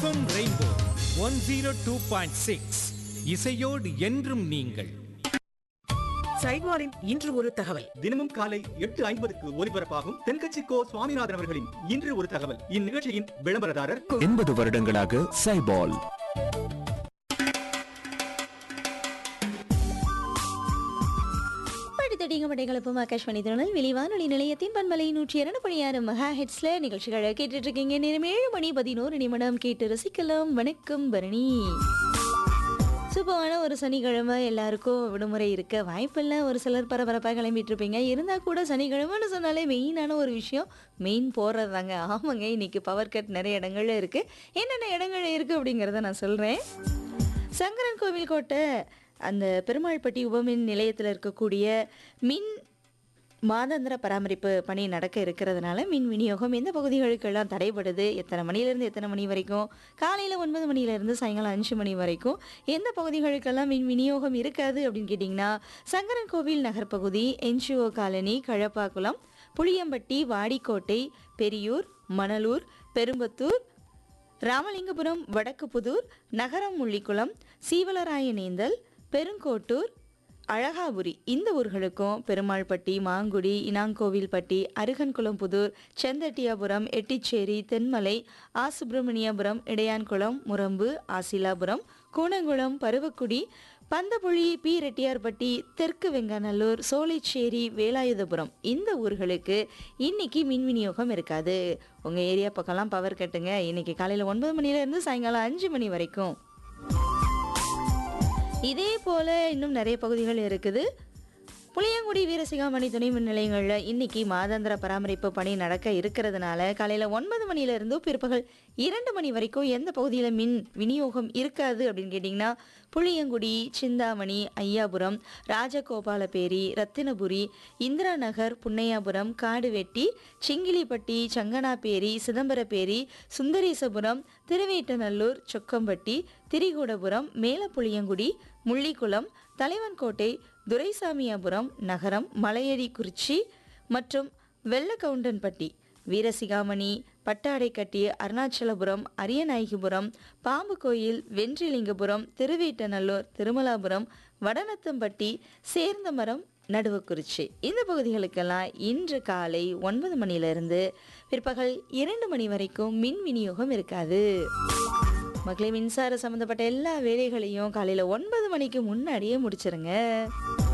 FM rainbow one zero two point six இசையோடு என்றும் நீங்கள் சைட்வாரின் இன்று ஒரு தகவல் தினமும் காலை எட்டு ஐம்பதுக்கு ஒலிபரப்பாகும் தென்கட்சி கோ சுவாமிநாதன் அவர்களின் இன்று ஒரு தகவல் இந்நிகழ்ச்சியின் விளம்பரதாரர் எண்பது வருடங்களாக சைபால் படித்தடிங்க படைகளுப்பும் ஆகாஷ்வாணி திருநெல் வெளிவானொலி நிலையத்தின் பண்பலை நூற்றி இரண்டு புள்ளி ஆறு மெகா ஹெட்ஸ்ல நிகழ்ச்சிகளை கேட்டுட்டு இருக்கீங்க நேரம் ஏழு மணி பதினோரு நிமிடம் கேட்டு ரசிக்கலாம் வணக்கம் பரணி சூப்பரான ஒரு சனிக்கிழமை எல்லாருக்கும் விடுமுறை இருக்க வாய்ப்பில்லை ஒரு சிலர் பரபரப்பாக கிளம்பிட்டு இருப்பீங்க இருந்தால் கூட சனிக்கிழமைன்னு சொன்னாலே மெயினான ஒரு விஷயம் மெயின் போகிறது தாங்க ஆமாங்க இன்னைக்கு பவர் கட் நிறைய இடங்கள்ல இருக்குது என்னென்ன இடங்கள் இருக்குது அப்படிங்கிறத நான் சொல்கிறேன் சங்கரன் கோவில் கோட்டை அந்த பெருமாள்பட்டி உபமின் நிலையத்தில் இருக்கக்கூடிய மின் மாதாந்திர பராமரிப்பு பணி நடக்க இருக்கிறதுனால மின் விநியோகம் எந்த பகுதிகளுக்கெல்லாம் தடைபடுது எத்தனை மணிலேருந்து எத்தனை மணி வரைக்கும் காலையில் ஒன்பது மணிலேருந்து சாயங்காலம் அஞ்சு மணி வரைக்கும் எந்த பகுதிகளுக்கெல்லாம் மின் விநியோகம் இருக்காது அப்படின்னு கேட்டிங்கன்னா சங்கரன் கோவில் நகர்ப்பகுதி என்ஜிஓ காலனி கழப்பாக்குளம் புளியம்பட்டி வாடிக்கோட்டை பெரியூர் மணலூர் பெரும்பத்தூர் ராமலிங்கபுரம் வடக்கு புதூர் நகரம் முள்ளிக்குளம் சீவலராயனேந்தல் பெருங்கோட்டூர் அழகாபுரி இந்த ஊர்களுக்கும் பெருமாள்பட்டி மாங்குடி இனாங்கோவில்பட்டி அருகன்குளம் புதூர் செந்தட்டியாபுரம் எட்டிச்சேரி தென்மலை ஆசுப்பிரமணியபுரம் இடையான்குளம் முரம்பு ஆசிலாபுரம் கூனங்குளம் பருவக்குடி பந்தபுழி பி ரெட்டியார்பட்டி தெற்கு வெங்கநல்லூர் சோலைச்சேரி வேலாயுதபுரம் இந்த ஊர்களுக்கு இன்னைக்கு மின் விநியோகம் இருக்காது உங்கள் ஏரியா பக்கம்லாம் பவர் கட்டுங்க இன்னைக்கு காலையில் ஒன்பது மணிலேருந்து சாயங்காலம் அஞ்சு மணி வரைக்கும் இதே போல இன்னும் நிறைய பகுதிகள் இருக்குது புளியங்குடி வீரசிகாமணி துணை மின் நிலையங்களில் இன்னைக்கு மாதாந்திர பராமரிப்பு பணி நடக்க இருக்கிறதுனால காலையில் ஒன்பது மணிலேருந்து பிற்பகல் இரண்டு மணி வரைக்கும் எந்த பகுதியில் மின் விநியோகம் இருக்காது அப்படின்னு கேட்டிங்கன்னா புளியங்குடி சிந்தாமணி ஐயாபுரம் ராஜகோபாலபேரி ரத்தினபுரி இந்திரா நகர் புன்னையாபுரம் காடுவெட்டி சிங்கிலிப்பட்டி சங்கனாப்பேரி சிதம்பரப்பேரி சுந்தரேசபுரம் திருவேட்டநல்லூர் சொக்கம்பட்டி திரிகூடபுரம் மேலப்புளியங்குடி முள்ளிக்குளம் தலைவன்கோட்டை துரைசாமியாபுரம் நகரம் மலையடிக்குறிச்சி மற்றும் வெள்ளக்கவுண்டன்பட்டி வீரசிகாமணி பட்டாடைக்கட்டி அருணாச்சலபுரம் அரியநாயகிபுரம் பாம்பு கோயில் வென்றிலிங்கபுரம் திருவேட்டநல்லூர் திருமலாபுரம் வடநத்தம்பட்டி சேர்ந்தமரம் நடுவுக்குறிச்சி இந்த பகுதிகளுக்கெல்லாம் இன்று காலை ஒன்பது மணியிலிருந்து பிற்பகல் இரண்டு மணி வரைக்கும் மின் விநியோகம் இருக்காது மக்களே மின்சார சம்மந்தப்பட்ட எல்லா வேலைகளையும் காலையில் ஒன்பது மணிக்கு முன்னாடியே முடிச்சிருங்க